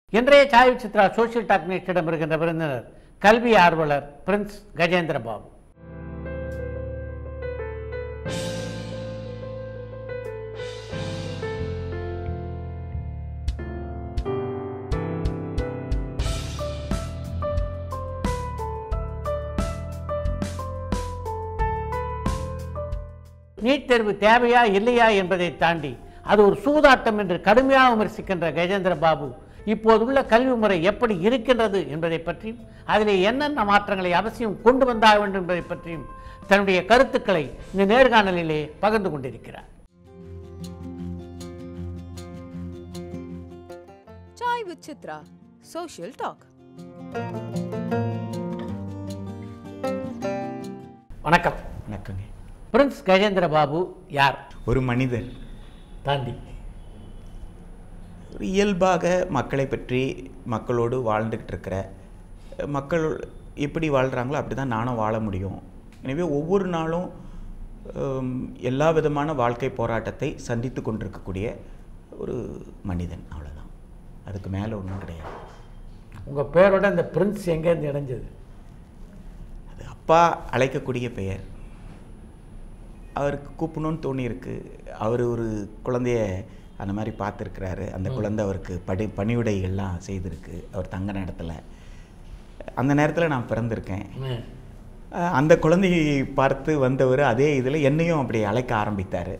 இன்றைய Sai Chitra social talk நிகழ்ச்சியிடம் இருக்கின்ற விருந்தினர் கல்வி ஆர்வலர் பிரின்ஸ் கஜேந்திர பாபு நீட் தேர்வு தேவையா இல்லையா என்பதை தாண்டி அது ஒரு சூதாட்டம் என்று கடுமையாக விமர்சிக்கின்ற கஜேந்திர பாபு இப்போதுள்ள கல்வி முறை எப்படி இருக்கின்றது என்பதை பற்றியும் அதிலே என்னென்ன மாற்றங்களை அவசியம் கொண்டு வந்தாக வேண்டும் என்பதை பற்றியும் தன்னுடைய கருத்துக்களை இந்த நேர்காணலிலே பகிர்ந்து கொண்டிருக்கிறார் Chai with Chitra. Social talk. வணக்கம் வணக்கங்க பிரின்ஸ் கஜேந்திர பாபு யார் ஒரு மனிதர் தாண்டி ஒரு இயல்பாக மக்களை பற்றி மக்களோடு வாழ்ந்துக்கிட்டு இருக்கிற மக்கள் எப்படி வாழ்கிறாங்களோ அப்படி தான் நானும் வாழ முடியும் எனவே ஒவ்வொரு நாளும் ஹம், எல்லா விதமான வாழ்க்கை போராட்டத்தை சந்தித்து கொண்டிருக்கக்கூடிய ஒரு மனிதன் அவ்வளோதான் அதுக்கு மேலே ஒன்றும் கிடையாது உங்கள் பேரோட இந்த பிரின்ஸ் எங்கேருந்து இணைஞ்சது அது அப்பா அழைக்கக்கூடிய பெயர் அவருக்கு கூப்பிடணும்னு தோணியிருக்கு அவர் ஒரு குழந்தைய அந்த மாதிரி பார்த்துருக்கிறாரு அந்த குழந்தை அவருக்கு படி பணிவிடைகள்லாம் செய்திருக்கு அவர் தங்கின இடத்துல அந்த நேரத்தில் நான் பிறந்திருக்கேன் ம். அஹ் அந்த குழந்தையை பார்த்து வந்தவர் அதே இதில் என்னையும் அப்படி அழைக்க ஆரம்பித்தார்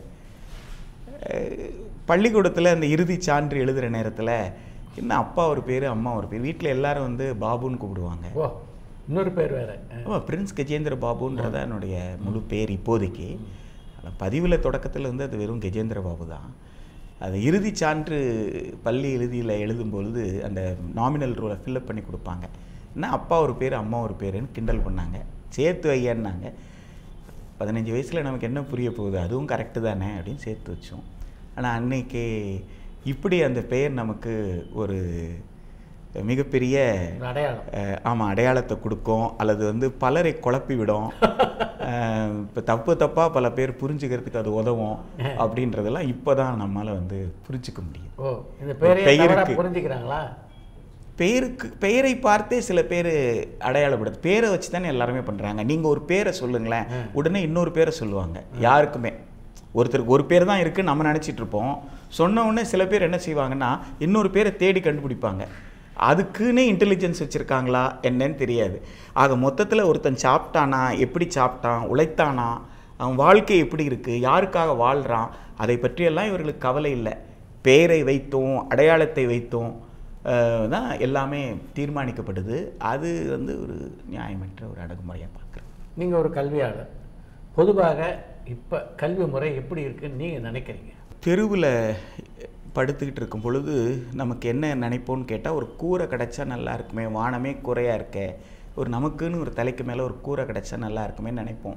பள்ளிக்கூடத்தில் அந்த இறுதி சான்று எழுதுகிற நேரத்தில் என்ன அப்பா ஒரு பேர் அம்மா ஒரு பேர் வீட்டில் எல்லாரும் வந்து பாபுன்னு கூப்பிடுவாங்க ஓ இன்னொரு பேர் வேற ஆமாம் பிரின்ஸ் கஜேந்திர பாபுன்றத என்னுடைய முழு பேர் இப்போதைக்கு ஆனால் பதிவில் தொடக்கத்தில் வந்து அது வெறும் கஜேந்திர பாபு தான் அது இறுதி சான்று பள்ளி இறுதியில் எழுதும் பொழுது அந்த நாமினல் ரூலை ஃபில்அப் பண்ணி கொடுப்பாங்க என்ன அப்பா ஒரு பேர் அம்மா ஒரு பேருன்னு கிண்டல் பண்ணாங்க சேர்த்து வையன்னாங்க பதினஞ்சு வயசில் நமக்கு என்ன புரிய போகுது அதுவும் கரெக்டு தானே அப்படின்னு சேர்த்து வச்சோம் ஆனால் அன்னைக்கு இப்படி அந்த பெயர் நமக்கு ஒரு மிகப்பெரிய ஒரு அடையாளம் ஆமாம் அடையாளத்தை கொடுக்கும் அல்லது வந்து பலரை குழப்பி விடும் இப்போ தப்பு தப்பாக பல பேர் புரிஞ்சுக்கிறதுக்கு அது உதவும் அப்படின்றதெல்லாம் இப்போ தான் நம்மளால் வந்து புரிஞ்சுக்க முடியும் ஓ இந்த பேரையே பெயருக்கு. தவறா புரிஞ்சுக்கிறாங்களா பெயருக்கு பெயரை பார்த்தே சில பேர் அடையாளப்படுது பேரை வச்சு தானே எல்லாருமே பண்ணுறாங்க நீங்கள் ஒரு பேரை சொல்லுங்களேன் உடனே இன்னொரு பேரை சொல்லுவாங்க யாருக்குமே ஒருத்தருக்கு ஒரு பேர் தான் இருக்குது நம்ம நினச்சிட்டு இருப்போம் சொன்ன உடனே சில பேர் என்ன செய்வாங்கன்னா இன்னொரு பேரை தேடி கண்டுபிடிப்பாங்க அதுக்குன்னே இன்டெலிஜென்ஸ் வச்சுருக்காங்களா என்னன்னு தெரியாது ஆக மொத்தத்தில் ஒருத்தன் சாப்பிட்டானா எப்படி சாப்பிட்டான் உழைத்தானா அவன் வாழ்க்கை எப்படி இருக்குது யாருக்காக வாழ்கிறான் அதை பற்றியெல்லாம் இவர்களுக்கு கவலை இல்லை பெயரை வைத்தோம் அடையாளத்தை வைத்தோம் அஹ், தான் எல்லாமே தீர்மானிக்கப்படுது அது வந்து ஒரு நியாயமற்ற ஒரு அடக்குமுறையாக பார்க்குறேன் நீங்கள் ஒரு கல்வியாளர் பொதுவாக இப்போ கல்வி முறை எப்படி இருக்குன்னு நீங்கள் நினைக்கிறீங்க தெருவில் படுத்துக்கிட்டு இருக்கும் பொழுது நமக்கு என்ன நினைப்போம்னு கேட்டால் ஒரு கூரை கிடச்சா நல்லா இருக்குமே வானமே கூரையாக இருக்கே ஒரு நமக்குன்னு ஒரு தலைக்கு மேலே ஒரு கூரை கிடச்சா நல்லா இருக்குமே நினைப்போம்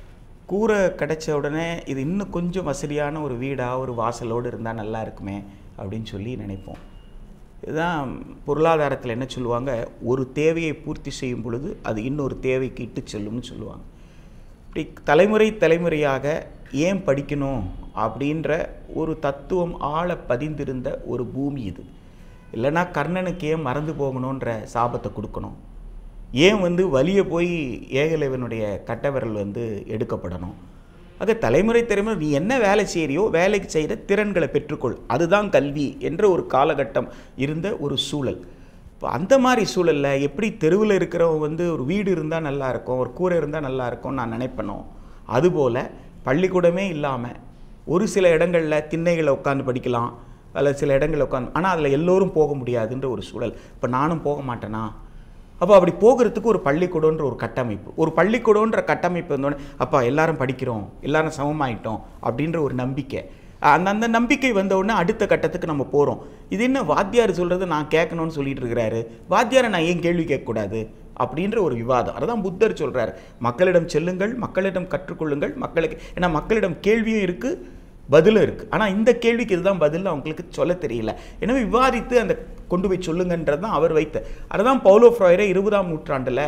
கூரை கிடைச்ச உடனே இது இன்னும் கொஞ்சம் வசதியான ஒரு வீடாக ஒரு வாசலோடு இருந்தால் நல்லா இருக்குமே அப்படின்னு சொல்லி நினைப்போம் இதுதான் பொருளாதாரத்தில் என்ன சொல்லுவாங்க ஒரு தேவையை பூர்த்தி செய்யும் பொழுது அது இன்னொரு தேவைக்கு இட்டு செல்லும்னு சொல்லுவாங்க இப்படி தலைமுறை தலைமுறையாக ஏன் படிக்கணும் அப்படின்ற ஒரு தத்துவம் ஆழ பதிந்திருந்த ஒரு பூமி இது இல்லைன்னா கர்ணனுக்கு ஏன் மறந்து போகணுன்ற சாபத்தை கொடுக்கணும் ஏன் வந்து வலிய போய் ஏகலைவனுடைய கட்டவிரல் வந்து எடுக்கப்படணும் ஆக தலைமுறை தலைமுறை நீ என்ன வேலை செய்கிறியோ வேலைக்கு செய்கிற திறன்களை பெற்றுக்கொள் அதுதான் கல்வி என்ற ஒரு காலகட்டம் இருந்த ஒரு சூழல் இப்போ அந்த மாதிரி சூழலில் எப்படி தெருவில் இருக்கிறவங்க வந்து ஒரு வீடு இருந்தால் நல்லா இருக்கும் ஒரு கூரை இருந்தால் நல்லா இருக்கும்னு நான் நினைப்பனோ அதுபோல் பள்ளிக்கூடமே இல்லாமல் ஒரு சில இடங்களில் திண்ணைகளை உட்காந்து படிக்கலாம் அல்லது சில இடங்களில் உட்காந்து ஆனால் அதில் எல்லோரும் போக முடியாதுன்ற ஒரு சூழல் இப்போ நானும் போக மாட்டேனா அப்போ அப்படி போகிறதுக்கு ஒரு பள்ளிக்கூடன்ற ஒரு கட்டமைப்பு ஒரு பள்ளிக்கூடன்ற கட்டமைப்பு வந்தோடனே அப்பா எல்லாரும் படிக்கிறோம் எல்லாரும் சமமாயிட்டோம் அப்படின்ற ஒரு நம்பிக்கை அந்த அந்த நம்பிக்கை வந்த உடனே அடுத்த கட்டத்துக்கு நம்ம போகிறோம் இது என்ன வாத்தியார் சொல்கிறது நான் கேட்கணும்னு சொல்லிட்டு இருக்கிறாரு வாத்தியாரை நான் ஏன் கேள்வி கேட்கக்கூடாது அப்படின்ற ஒரு விவாதம் அதுதான் புத்தர் சொல்கிறார் மக்களிடம் செல்லுங்கள் மக்களிடம் கற்றுக்கொள்ளுங்கள் மக்களுக்கு ஏன்னா மக்களிடம் கேள்வியும் இருக்குது பதிலும் இருக்குது ஆனால் இந்த கேள்விக்கு இதுதான் பதில் அவங்களுக்கு சொல்ல தெரியல எனவே விவாதித்து அந்த கொண்டு போய் சொல்லுங்கன்றது தான் அவர் வைத்த அதுதான் பவுலோ ஃப்ராயரே இருபதாம் நூற்றாண்டில்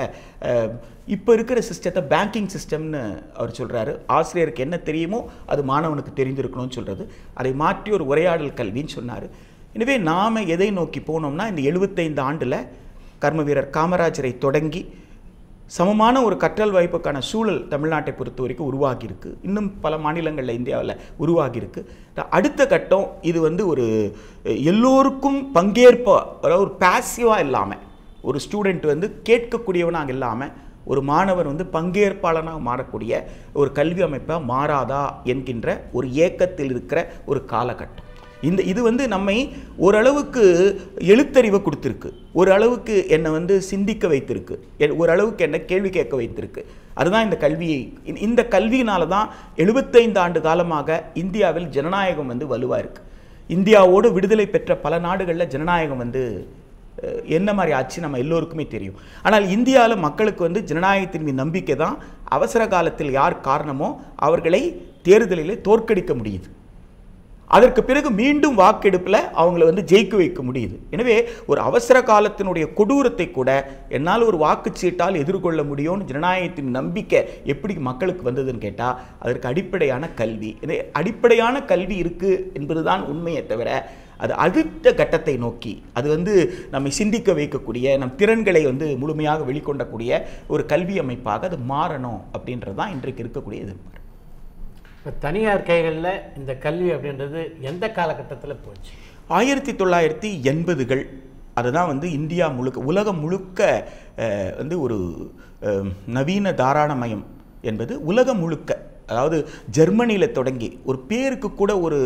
இப்போ இருக்கிற சிஸ்டத்தை பேங்கிங் சிஸ்டம்னு அவர் சொல்கிறாரு ஆசிரியருக்கு என்ன தெரியுமோ அது மாணவனுக்கு தெரிந்திருக்கணும்னு சொல்கிறது அதை மாற்றி ஒரு உரையாடல் கல்வின்னு சொன்னார் எனவே நாம் எதை நோக்கி போனோம்னா இந்த எழுபத்தைந்து ஆண்டில் கர்ம வீரர் காமராஜரை தொடங்கி சமமான ஒரு கற்றல் வாய்ப்புக்கான சூழல் தமிழ்நாட்டை பொறுத்த வரைக்கும் உருவாகியிருக்கு இன்னும் பல மாநிலங்களில் இந்தியாவில் உருவாகியிருக்கு த- அடுத்த கட்டம் இது வந்து ஒரு அஹ், எல்லோருக்கும் பங்கேற்ப அதாவது ஒரு பேசிவாக இல்லாமல் ஒரு ஸ்டூடெண்ட் வந்து கேட்கக்கூடியவனாக இல்லாமல் ஒரு மாணவர் வந்து பங்கேற்பாளனாக மாறக்கூடிய ஒரு கல்வி அமைப்பாக மாறாதா என்கின்ற ஒரு ஏக்கத்தில் இருக்கிற ஒரு காலகட்டம் இந்த இது வந்து நம்மை ஓரளவுக்கு எழுத்தறிவை கொடுத்துருக்கு ஒரு அளவுக்கு என்னை வந்து சிந்திக்க வைத்திருக்கு எ- ஓரளவுக்கு என்னை கேள்வி கேட்க வைத்திருக்கு அதுதான் இந்த கல்வியை இந்த- இந்த கல்வியினால தான் எழுபத்தைந்து ஆண்டு காலமாக இந்தியாவில் ஜனநாயகம் வந்து வலுவாக இருக்கு இந்தியாவோடு விடுதலை பெற்ற பல நாடுகளில் ஜனநாயகம் வந்து அஹ், என்ன மாதிரி ஆச்சு நம்ம எல்லோருக்குமே தெரியும் ஆனால் இந்தியாவில் மக்களுக்கு வந்து ஜனநாயகத்தின் மீது நம்பிக்கை தான் அவசர காலத்தில் யார் காரணமோ அவர்களை தேர்தலிலே தோற்கடிக்க முடியுது அதற்கு பிறகு மீண்டும் வாக்கெடுப்பில் அவங்கள வந்து ஜெயிக்க வைக்க முடியுது எனவே ஒரு அவசர காலத்தினுடைய கொடூரத்தை கூட என்னால் ஒரு வாக்குச்சீட்டால் எதிர்கொள்ள முடியும்னு ஜனநாயகத்தின் நம்பிக்கை எப்படி மக்களுக்கு வந்ததுன்னு கேட்டால் அதற்கு அடிப்படையான கல்வி இது அடிப்படையான கல்வி இருக்குது என்பதுதான் உண்மையை தவிர அது அடுத்த கட்டத்தை நோக்கி அது வந்து நம்மை சிந்திக்க வைக்கக்கூடிய நம் திறன்களை வந்து முழுமையாக வெளிக்கொண்டக்கூடிய ஒரு கல்வி அமைப்பாக அது மாறணும் அப்படின்றது தான் இன்றைக்கு இருக்கக்கூடிய எதிர்பார்ப்பு இப்போ தனியார் கைகளில் இந்த கல்வி அப்படின்றது எந்த காலகட்டத்தில் போச்சு ஆயிரத்தி தொள்ளாயிரத்தி எண்பதுகள் அதுதான் வந்து இந்தியா முழுக்க உலகம் முழுக்க அஹ், வந்து ஒரு அஹ், நவீன தாராளமயம் என்பது உலகம் முழுக்க அதாவது ஜெர்மனியில் தொடங்கி ஒரு பேருக்கு கூட ஒரு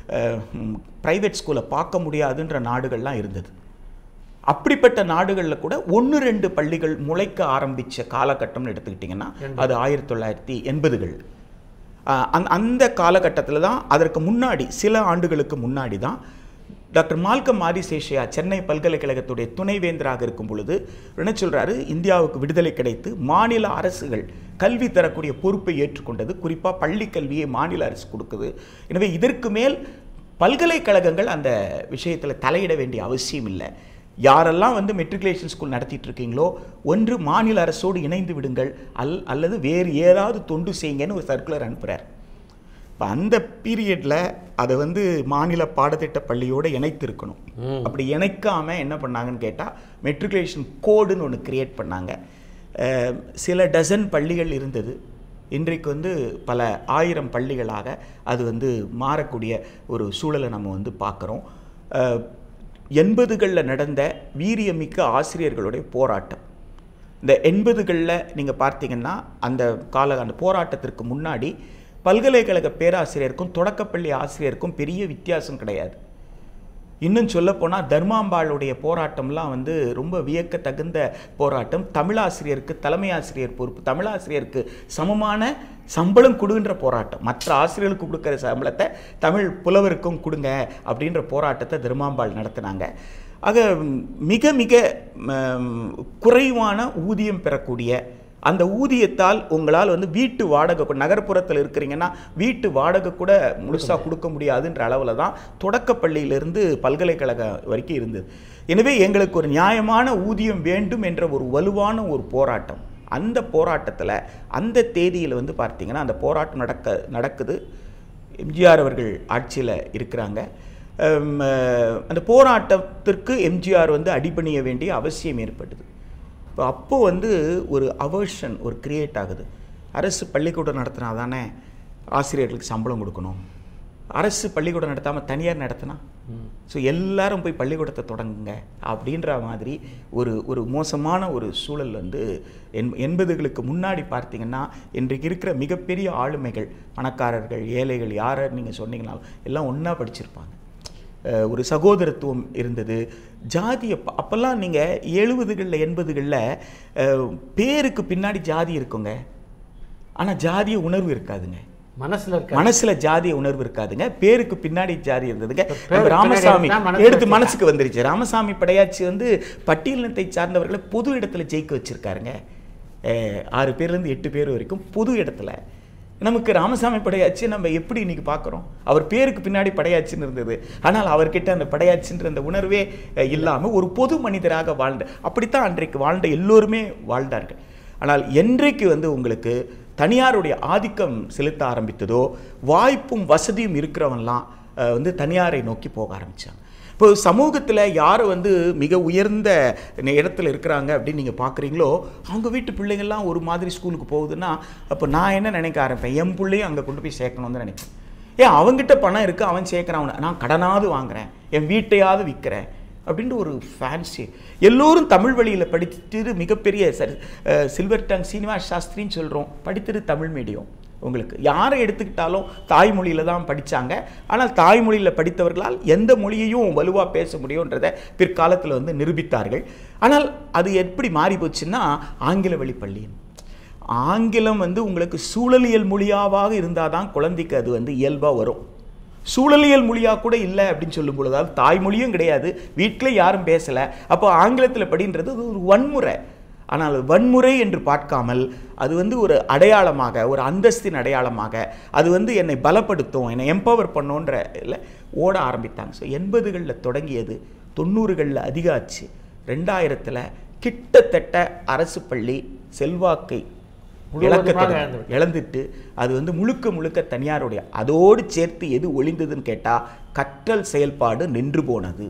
ப்ரைவேட் ஸ்கூலை பார்க்க முடியாதுன்ற நாடுகள்லாம் இருந்தது அப்படிப்பட்ட நாடுகளில் கூட ஒன்று ரெண்டு பள்ளிகள் முளைக்க ஆரம்பித்த காலகட்டம்னு எடுத்துக்கிட்டிங்கன்னா அது ஆயிரத்தி தொள்ளாயிரத்தி எண்பதுகள் அந் அந்த காலகட்டத்தில் தான் அதற்கு முன்னாடி சில ஆண்டுகளுக்கு முன்னாடி தான் டாக்டர் மால்கம் ஆதிசேஷியா சென்னை பல்கலைக்கழகத்துடைய துணைவேந்தராக இருக்கும் பொழுது என்ன சொல்றாரு இந்தியாவுக்கு விடுதலை கிடைத்து மாநில அரசுகள் கல்வி தரக்கூடிய பொறுப்பை ஏற்றுக்கொண்டது குறிப்பாக பள்ளி கல்வியை மாநில அரசு கொடுக்குது எனவே இதற்கு மேல் பல்கலைக்கழகங்கள் அந்த விஷயத்தில் தலையிட வேண்டிய அவசியம் இல்லை யாரெல்லாம் வந்து மெட்ரிகுலேஷன் ஸ்கூல் நடத்திட்டு இருக்கீங்களோ ஒன்று மாநில அரசோடு இணைந்து விடுங்கள் அல் அல்லது வேறு ஏதாவது தொண்டு செய்யுங்கன்னு ஒரு சர்க்குலர் அனுப்புகிறார் இப்போ அந்த பீரியடில் அதை வந்து மாநில பாடத்திட்ட பள்ளியோடு இணைத்திருக்கணும் அப்படி இணைக்காம என்ன பண்ணாங்கன்னு கேட்டால் மெட்ரிகுலேஷன் கோடுன்னு ஒன்று கிரியேட் பண்ணாங்க அஹ், சில டசன் பள்ளிகள் இருந்தது இன்றைக்கு வந்து பல ஆயிரம் பள்ளிகளாக அது வந்து மாறக்கூடிய ஒரு சூழலை நம்ம வந்து பார்க்குறோம் எண்பதுகளில் நடந்த வீரியமிக்க ஆசிரியர்களுடைய போராட்டம் இந்த எண்பதுகளில் நீங்கள் பார்த்தீங்கன்னா அந்த கால அந்த போராட்டத்திற்கு முன்னாடி பல்கலைக்கழக பேராசிரியருக்கும் தொடக்கப்பள்ளி ஆசிரியருக்கும் பெரிய வித்தியாசம் கிடையாது இன்னும் சொல்லப்போனால் தர்மாம்பாளுடைய போராட்டம்லாம் வந்து ரொம்ப வியக்கத்தகுந்த போராட்டம் தமிழாசிரியருக்கு தலைமை ஆசிரியர் பொறுப்பு தமிழாசிரியருக்கு சமமான சம்பளம் கொடுன்ற போராட்டம் மற்ற ஆசிரியர்களுக்கு கொடுக்குற சம்பளத்தை தமிழ் புலவருக்கும் கொடுங்க அப்படின்ற போராட்டத்தை தர்மாம்பாள் நடத்தினாங்க ஆக மிக மிக ம், குறைவான ஊதியம் பெறக்கூடிய அந்த ஊதியத்தால் உங்களால் வந்து வீட்டு வாடகை கூட- நகர்ப்புறத்தில் இருக்கிறீங்கன்னா வீட்டு வாடகை கூட முழுசாக கொடுக்க முடியாதுன்ற அளவில் தான் தொடக்கப்பள்ளியிலிருந்து பல்கலைக்கழக வரைக்கும் இருந்தது எனவே எங்களுக்கு ஒரு நியாயமான ஊதியம் வேண்டும் என்ற ஒரு வலுவான ஒரு போராட்டம் அந்த போராட்டத்தில் அந்த தேதியில் வந்து பார்த்தீங்கன்னா அந்த போராட்டம் நடக்க நடக்குது எம்ஜிஆர் அவர்கள் ஆட்சியில் இருக்கிறாங்க ஹம், அஹ், அந்த போராட்டத்திற்கு எம்ஜிஆர் வந்து அடிபணிய வேண்டிய அவசியம் ஏற்பட்டது இப்போ அப்போ வந்து ஒரு அவர்ஷன் ஒரு கிரியேட் ஆகுது அரசு பள்ளிக்கூடம் நடத்தினா தானே ஆசிரியர்களுக்கு சம்பளம் கொடுக்கணும் அரசு பள்ளிக்கூடம் நடத்தாமல் தனியார் நடத்தினா ஸோ எல்லாரும் போய் பள்ளிக்கூடத்தை தொடங்குங்க அப்படின்ற மாதிரி ஒரு ஒரு மோசமான ஒரு சூழல் வந்து எண் எண்பதுகளுக்கு முன்னாடி பார்த்தீங்கன்னா இன்றைக்கு இருக்கிற மிகப்பெரிய ஆளுமைகள் பணக்காரர்கள் ஏழைகள் யாரை நீங்கள் சொன்னீங்கனாலும் எல்லாம் ஒன்றா படிச்சிருப்பாங்க அஹ் ஒரு சகோதரத்துவம் இருந்தது ஜாதி அப்ப அப்போல்லாம் நீங்கள் எழுபதுகளில் எண்பதுகளில் பேருக்கு பின்னாடி ஜாதி இருக்குங்க ஆனால் ஜாதிய உணர்வு இருக்காதுங்க மனசுல இருக்க மனசுல ஜாதிய உணர்வு இருக்காதுங்க பேருக்கு பின்னாடி ஜாதி இருந்ததுங்க பேருக்கு நம்ம ராமசாமி பின்னாடி இருந்தா மனசுல எடுத்து வச்சுக்கலாம். மனசுக்கு வந்துருச்சு ராமசாமி படையாச்சி வந்து பட்டியலினத்தை சார்ந்தவர்களை பொது இடத்துல ஜெயிக்க வச்சிருக்காருங்க அஹ் ஆறு பேர்லேருந்து எட்டு பேர் வரைக்கும் பொது இடத்துல நமக்கு ராமசாமி படையாச்சி நம்ம எப்படி இன்னைக்கு பார்க்குறோம் அவர் பேருக்கு பின்னாடி படையாச்சின்னு இருந்தது ஆனால் அவர்கிட்ட அந்த படையாச்சின்ற அந்த உணர்வே அஹ், இல்லாம ஒரு பொது மனிதராக வாழ்ந்த அப்படித்தான் அன்றைக்கு வாழ்ந்த எல்லோருமே வாழ்ந்தார்கள் ஆனால் என்றைக்கு வந்து உங்களுக்கு தனியாருடைய ஆதிக்கம் செலுத்த ஆரம்பித்ததோ வாய்ப்பும் வசதியும் இருக்கிறவன்லாம் அஹ், வந்து தனியாரை நோக்கி போக ஆரம்பிச்சாங்க இப்போ சமூகத்தில் யார் வந்து மிக உயர்ந்த நி- இடத்துல இருக்கிறாங்க அப்படின்னு நீங்கள் பார்க்குறீங்களோ அவங்க வீட்டு பிள்ளைங்கள்லாம் ஒரு மாதிரி ஸ்கூலுக்கு போகுதுன்னா அப்போ நான் என்ன நினைக்க ஆரம்பிப்பேன் என் பிள்ளையும் அங்கே கொண்டு போய் சேர்க்கணும்னு தான் நினைப்பேன் ஏன் அவன்கிட்ட பணம் இருக்குது அவன் சேர்க்குறான் அவனை நான் கடனாவது வாங்குறேன் என் வீட்டையாவது விற்கிறேன் அப்படின்ற ஒரு ஃபேன்சி எல்லோரும் தமிழ் வழியில் படிச்சுட்டு மிகப்பெரிய சரி சில்வர் டங் சீனிவாஸ் சாஸ்திரின்னு சொல்கிறோம் படித்தது தமிழ் மீடியம் உங்களுக்கு யாரை எடுத்துக்கிட்டாலும் தாய்மொழியில் தான் படித்தாங்க ஆனால் தாய்மொழியில் படித்தவர்களால் எந்த மொழியையும் வலுவாக பேச முடியுன்றதை பிற்காலத்தில் வந்து நிரூபித்தார்கள் ஆனால் அது எப்படி மாறி போச்சுன்னா ஆங்கில வழி பள்ளி ஆங்கிலம் வந்து உங்களுக்கு சூழலியல் மொழியாவாக இருந்தால் தான் குழந்தைக்கு அது வந்து இயல்பாக வரும் சூழலியல் மொழியாக கூட இல்லை அப்படின்னு சொல்லும் பொழுது அதாவது தாய்மொழியும் கிடையாது வீட்டில் யாரும் பேசலை அப்போ ஆங்கிலத்தில் படின்றது அது ஒரு வன்முறை ஆனால் அது வன்முறை என்று பார்க்காமல் அது வந்து ஒரு அடையாளமாக ஒரு அந்தஸ்தின் அடையாளமாக அது வந்து என்னை பலப்படுத்தும் என்னை எம்பவர் பண்ணுன்ற இல்லை ஓட ஆரம்பித்தாங்க ஸோ எண்பதுகளில் தொடங்கியது தொண்ணூறுகளில் அதிக ஆச்சு ரெண்டாயிரத்தில் கிட்டத்தட்ட அரசு பள்ளி செல்வாக்கை முழுவதுமாக இழக்கத் இழந்து தொடங்கி- இழந்துட்டு அது வந்து முழுக்க முழுக்க தனியாருடைய அதோடு சேர்த்து எது ஒளிந்ததுன்னு கேட்டால் கற்றல் செயல்பாடு நின்று போனது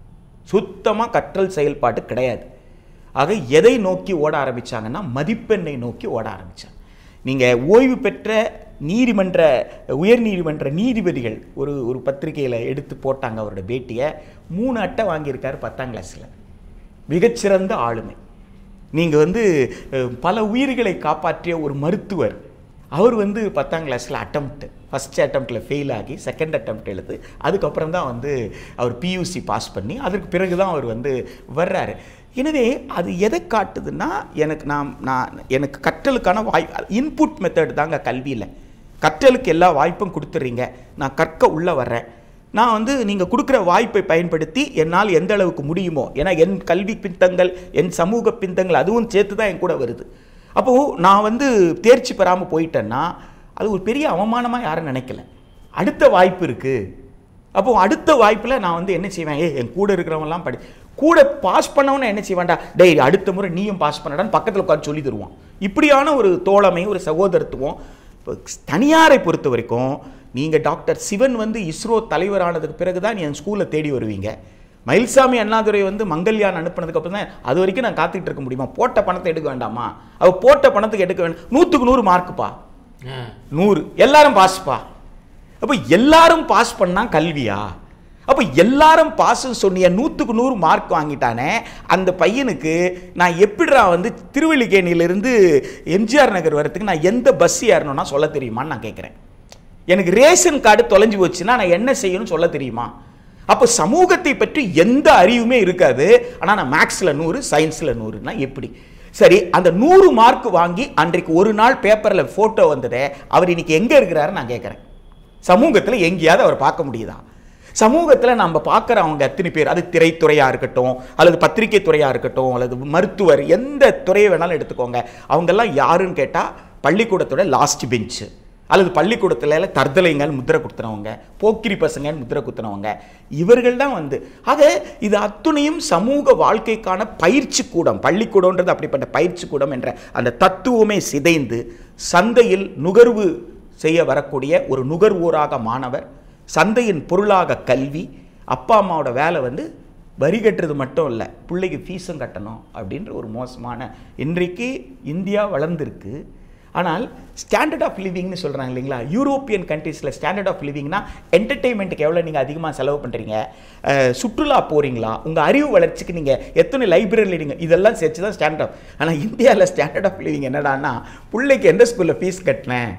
சுத்தமாக கற்றல் செயல்பாடு கிடையாது ஆக எதை நோக்கி ஓட ஆரம்பிச்சாங்கன்னா மதிப்பெண்ணை நோக்கி ஓட ஆரம்பிச்சாங்க நீங்கள் ஓய்வு பெற்ற நீதிமன்ற உயர் நீதிமன்ற நீதிபதிகள் ஒரு ஒரு பத்திரிகையில் எடுத்து போட்டாங்க அவரோட பேட்டியை மூணு அட்டை வாங்கியிருக்காரு பத்தாம் கிளாஸில் மிகச்சிறந்த ஆளுமை நீங்கள் வந்து அஹ், பல உயிர்களை காப்பாற்றிய ஒரு மருத்துவர் அவர் வந்து பத்தாம் கிளாஸில் அட்டம்ப்ட் ஃபஸ்ட் அட்டம்ப்டில் ஃபெயில் ஆகி செகண்ட் அட்டம்ப்ட் எழுது அதுக்கப்புறம் தான் வந்து அவர் பியூசி பாஸ் பண்ணி அதற்கு பிறகு தான் அவர் வந்து வர்றாரு எனவே அது எதை காட்டுதுன்னா எனக்கு நான் நான் எனக்கு கற்றலுக்கான வாய் இன்புட் மெத்தட் தாங்க கல்வியில் கற்றலுக்கு எல்லா வாய்ப்பும் கொடுத்துட்றீங்க நான் கற்க உள்ளே வர்றேன் நான் வந்து நீங்கள் கொடுக்குற வாய்ப்பை பயன்படுத்தி என்னால் எந்த அளவுக்கு முடியுமோ ஏன்னா என் கல்வி பின்தங்கள் என் சமூக பின்தங்கள் அதுவும் சேர்த்து தான் என் கூட வருது அப்போது நான் வந்து தேர்ச்சி பெறாமல் போயிட்டேன்னா அது ஒரு பெரிய அவமானமாக யாரும் நினைக்கல அடுத்த வாய்ப்பு இருக்குது அப்போ அடுத்த வாய்ப்பில் நான் வந்து என்ன செய்வேன் ஏ என் கூட இருக்கிறவங்கலாம் படி கூட பாஸ் பண்ணவன என்ன செய்வான்டா டேய் அடுத்த முறை நீயும் பாஸ் பண்ணடான்னு பக்கத்தில் உட்காந்து சொல்லி தருவான் இப்படியான ஒரு தோழமை ஒரு சகோதரத்துவம் இப்போ தனியாரை பொறுத்த வரைக்கும் நீங்கள் டாக்டர் சிவன் வந்து இஸ்ரோ தலைவரானதுக்கு பிறகு தான் என் ஸ்கூலில் தேடி வருவீங்க மயில்சாமி அண்ணாதுரை வந்து மங்கல்யான் அனுப்புனதுக்கு அப்புறம் தான் அது வரைக்கும் நான் காத்துக்கிட்டு இருக்க முடியுமா போட்ட பணத்தை எடுக்க வேண்டாமா அவ போட்ட பணத்துக்கு எடுக்க வேண்டாம் நூற்றுக்கு நூறு மார்க்குப்பா ஆ. நூறு எல்லாரும் பாஸ்ப்பா அப்போ எல்லாரும் பாஸ் பண்ணா கல்வியா அப்போ எல்லாரும் பாஸ்ன்னு சொன்னிய நூற்றுக்கு நூறு மார்க் வாங்கிட்டானே அந்த பையனுக்கு நான் எப்படிடா வந்து திருவல்லிக்கேணியிலிருந்து எம்ஜிஆர் நகர் வரத்துக்கு நான் எந்த பஸ் ஏறணும்னா சொல்ல தெரியுமான்னு நான் கேட்குறேன் எனக்கு ரேஷன் கார்டு தொலைஞ்சு போச்சுன்னா நான் என்ன செய்யணும்னு சொல்ல தெரியுமா அப்போ சமூகத்தை பற்றி எந்த அறிவுமே இருக்காது ஆனால் நான் மேக்ஸில் நூறு சயின்ஸில் நூறுனா எப்படி சரி அந்த நூறு மார்க் வாங்கி அன்றைக்கு ஒரு நாள் பேப்பரில் ஃபோட்டோ வந்ததே அவர் இன்னைக்கு எங்கே இருக்கிறாரு நான் கேட்குறேன் சமூகத்தில் எங்கேயாவது அவர் பார்க்க முடியுதா சமூகத்தில் நம்ம பார்க்குற அவங்க எத்தனை பேர் அது திரைத்துறையாக இருக்கட்டும் அல்லது பத்திரிகை துறையாக இருக்கட்டும் அல்லது மருத்துவர் எந்த துறையை வேணாலும் எடுத்துக்கோங்க அவங்கெல்லாம் யாருன்னு கேட்டால் பள்ளிக்கூடத்தோட லாஸ்ட் பெஞ்சு அல்லது பள்ளிக்கூடத்தில் தர்தலைங்கள் முத்திரை குத்துனவங்க போக்கிரி பசங்கன்னு முத்திரை குத்துனவங்க இவர்கள் தான் வந்து ஆக இது அத்துணையும் சமூக வாழ்க்கைக்கான பயிற்சி கூடம் பள்ளிக்கூடம்ன்றது அப்படிப்பட்ட பயிற்சி கூடம் என்ற அந்த தத்துவமே சிதைந்து சந்தையில் நுகர்வு செய்ய வரக்கூடிய ஒரு நுகர்வோராக மாணவர் சந்தையின் பொருளாக கல்வி அப்பா அம்மாவோட வேலை வந்து வரி கட்டுறது மட்டும் இல்லை பிள்ளைக்கு ஃபீஸும் கட்டணும் அப்படின்ற ஒரு மோசமான இன்றைக்கு இந்தியா வளர்ந்துருக்கு ஆனால் ஸ்டாண்டர்ட் ஆஃப் லிவிங்னு சொல்கிறாங்க இல்லைங்களா யூரோப்பியன் கண்ட்ரீஸில் ஸ்டாண்டர்ட் ஆஃப் லிவிங்னா என்டர்டெயின்மெண்ட்டுக்கு எவ்வளோ நீங்கள் அதிகமாக செலவு பண்ணுறீங்க சுற்றுலா போகிறீங்களா உங்கள் அறிவு வளர்ச்சிக்கு நீங்கள் எத்தனை லைப்ரரியில் நீங்கள் இதெல்லாம் சேர்த்து தான் ஸ்டாண்டர்ட் ஆஃப் ஆனால் இந்தியாவில் ஸ்டாண்டர்ட் ஆஃப் லிவிங் என்னடான்னா பிள்ளைக்கு எந்த ஸ்கூலில் ஃபீஸ் கட்டினேன்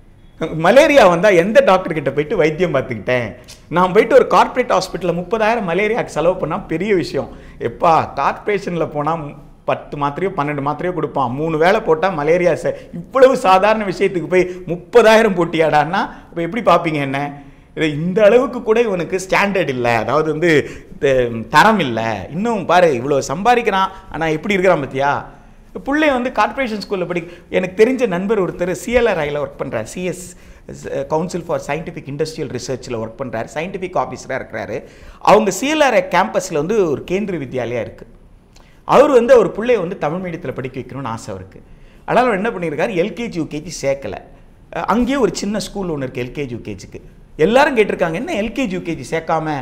மலேரியா வந்தால் எந்த டாக்டர் கிட்ட போயிட்டு வைத்தியம் பார்த்துக்கிட்டேன் நான் போயிட்டு ஒரு கார்ப்பரேட் ஹாஸ்பிட்டலில் முப்பதாயிரம் மலேரியாவுக்கு செலவு பண்ணால் பெரிய விஷயம் எப்பா கார்ப்பரேஷனில் போனால் பத்து மாத்திரையோ பன்னெண்டு மாத்திரையோ கொடுப்பான் மூணு வேளை போட்டால் மலேரியா ச இவ்வளவு சாதாரண விஷயத்துக்கு போய் முப்பதாயிரம் போட்டியாடான்னா இப்போ எப்படி பார்ப்பீங்க என்ன இது இந்த அளவுக்கு கூட இவனுக்கு ஸ்டாண்டர்ட் இல்லை அதாவது வந்து த- தரம் இல்லை இன்னும் பாரு இவ்வளோ சம்பாதிக்கிறான் ஆனால் எப்படி இருக்கிறான் பார்த்தியா பிள்ளை வந்து கார்ப்பரேஷன் ஸ்கூலில் படி எனக்கு தெரிஞ்ச நண்பர் ஒருத்தர் சிஎல்ஆர்ஐயில் ஒர்க் பண்ணுறார் CS council for scientific industrial ரிசர்ச்சில் ஒர்க் பண்ணுறாரு சயின்டிஃபிக் ஆஃபீஸராக இருக்கிறாரு அவங்க சிஎல்ஆர்ஐ கேம்பஸில் வந்து ஒரு கேந்திர வித்யாலயா இருக்குது அவர் வந்து அவர் பிள்ளைய வந்து தமிழ் மீடியத்தில் படிக்க வைக்கணும்னு ஆசை அவருக்கு அதனால் அவர் என்ன பண்ணியிருக்காரு எல்கேஜி யூகேஜி சேர்க்கலை அஹ் அங்கேயே ஒரு சின்ன ஸ்கூல் ஒன்று இருக்குது எல்கேஜி யூகேஜிக்கு எல்லாரும் கேட்டிருக்காங்க என்ன எல்கேஜி யூகேஜி சேர்க்காம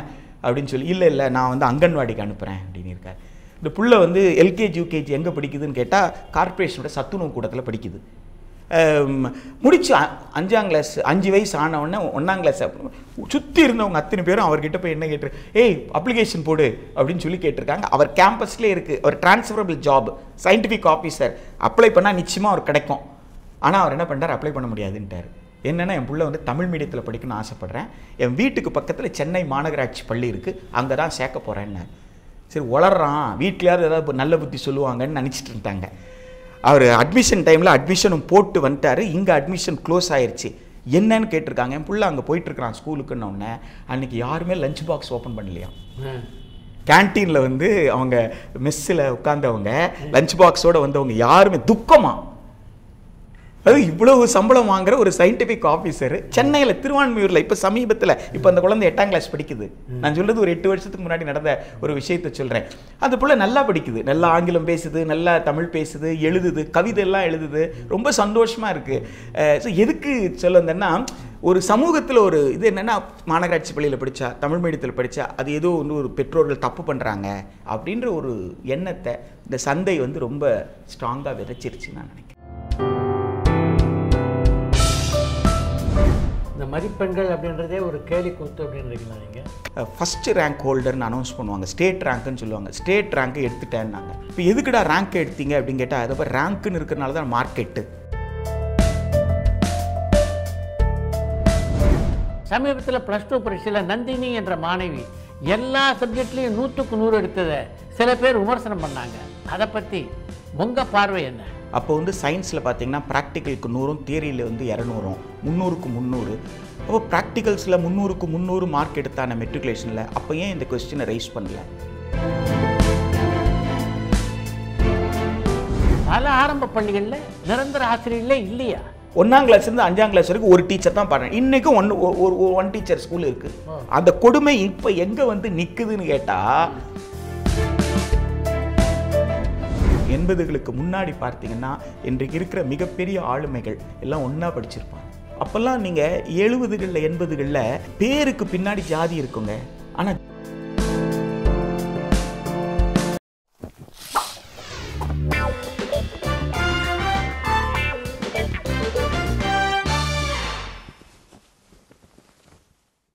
அப்படின்னு சொல்லி இல்லை இல்லை நான் வந்து அங்கன்வாடிக்கு அனுப்புகிறேன் அப்படின்னு இருக்கார் இந்த புள்ள வந்து எல்கேஜி யூகேஜி எங்கே படிக்குதுன்னு கேட்டால் கார்ப்பரேஷனோட சத்துணவு கூடத்தில் படிக்குது அம், முடிச்சு அ- அஞ்சாம் கிளாஸ் அஞ்சு வயசு ஆன உடனே ஒன்றாம் கிளாஸ் சுற்றி இருந்தவங்க அத்தனை பேரும் அவர்கிட்ட போய் என்ன கேட்டு ஏய் அப்ளிகேஷன் போடு அப்படின்னு சொல்லி கேட்டிருக்காங்க அவர் கேம்பஸ்லேயே இருக்குது அவர் transferable job scientific officer apply பண்ணால் நிச்சயமாக அவர் கிடைக்கும் ஆனால் அவர் என்ன பண்ணுறார் அப்ளை பண்ண முடியாதுன்ட்டார் என்னென்னா என் புள்ள வந்து தமிழ் மீடியத்தில் படிக்கணும்னு ஆசைப்பட்றேன் என் வீட்டுக்கு பக்கத்தில் சென்னை மாநகராட்சி பள்ளி இருக்குது அங்கே தான் சேர்க்க போகிறேன்னார் சரி வளர்றான் வீட்லையாவது ஏதாவது இப்ப நல்ல புத்தி சொல்லுவாங்கன்னு நினச்சிட்டு இருந்தாங்க அவர் அட்மிஷன் டைமில் அட்மிஷனும் போட்டு வந்துட்டாரு இங்கே அட்மிஷன் க்ளோஸ் ஆயிருச்சு என்னன்னு கேட்டிருக்காங்க என் புள்ள அங்கே போயிட்டுருக்கான் ஸ்கூலுக்குன்னு உடனே அன்றைக்கி யாருமே லஞ்ச் பாக்ஸ் ஓப்பன் பண்ணலையா கேன்டீனில் வந்து அவங்க மெஸ்ஸில் உட்காந்தவங்க லஞ்ச் பாக்ஸோட வந்தவங்க யாருமே துக்கமா அது இவ்வளவு சம்பளம் வாங்குற ஒரு சயின்டிஃபிக் ஆஃபீஸர் சென்னையில் திருவான்மையூரில் இப்போ சமீபத்தில் இப்போ அந்த குழந்தை எட்டாம் கிளாஸ் படிக்குது நான் சொல்றது ஒரு எட்டு வருஷத்துக்கு முன்னாடி நடந்த ஒரு விஷயத்தை சொல்கிறேன் அந்த புள்ள நல்லா படிக்குது நல்லா ஆங்கிலம் பேசுது நல்லா தமிழ் பேசுது எழுதுது கவிதை எல்லாம் எழுதுது ரொம்ப சந்தோஷமாக இருக்குது ஸோ எதுக்கு சொல்ல வந்தேன்னா ஒரு சமூகத்தில் ஒரு இது என்னென்னா மாநகராட்சி பள்ளியில் படித்தா தமிழ் மீடியத்தில் படித்தா அது ஏதோ வந்து ஒரு பெற்றோர்கள் தப்பு பண்ணுறாங்க அப்படின்ற ஒரு எண்ணத்தை இந்த சந்தை வந்து ரொம்ப ஸ்ட்ராங்காக விதைச்சிருச்சு நான் நினைக்கிறேன் இந்த மதிப்பெண்கள் அப்படின்றதே ஒரு கேலி கூத்து அப்படின்றீங்களா நீங்கள் ஃபஸ்ட்டு ரேங்க் ஹோல்டர்னு அனௌன்ஸ் பண்ணுவாங்க ஸ்டேட் ரேங்க்குன்னு சொல்லுவாங்க ஸ்டேட் ரேங்க்கு எடுத்துட்டேன்னாங்க இப்போ எதுக்குடா ரேங்க் எடுத்தீங்க அப்படின்னு கேட்டால் அதை ரேங்க்குன்னு இருக்கிறனால தான் மார்க்கெட்டு சமீபத்தில் ப்ளஸ் டூ பரீட்சையில் நந்தினி என்ற மாணவி எல்லா சப்ஜெக்ட்லேயும் நூற்றுக்கு நூறு எடுத்ததை சில பேர் விமர்சனம் பண்ணாங்க அதை பற்றி உங்கள் பார்வை என்ன அப்போ வந்து சயின்ஸில் பார்த்தீங்கன்னா ப்ராக்டிக்கலுக்கு நூறும் தியரியில் வந்து இரநூறும் முந்நூறுக்கு முந்நூறு அப்போ ப்ராக்டிகல்ஸில் முந்நூறுக்கு முந்நூறு மார்க் எடுத்தான மெட்ரிகுலேஷனில் அப்போ ஏன் இந்த கொஸ்டினை ரைஸ் பண்ணல பல ஆரம்ப பள்ளிகளில் நிரந்தர ஆசிரியர்களே இல்லையா ஒன்றாம் கிளாஸ்லேருந்து அஞ்சாம் கிளாஸ் வரைக்கும் ஒரு டீச்சர் தான் பாடுறேன் இன்றைக்கும் ஒன் ஒரு ஒன் டீச்சர் ஸ்கூல் இருக்குது அந்த கொடுமை இப்போ எங்கே வந்து நிற்குதுன்னு கேட்டால் எண்பதுகளுக்கு முன்னாடி பார்த்தீங்கன்னா இன்றைக்கு இருக்கிற மிகப்பெரிய ஆளுமைகள் எல்லாம் ஒன்றா படிச்சிருப்பாங்க அப்போல்லாம் நீங்கள் எழுபதுகளில் எண்பதுகளில் பேருக்கு பின்னாடி ஜாதி இருக்குங்க ஆனால்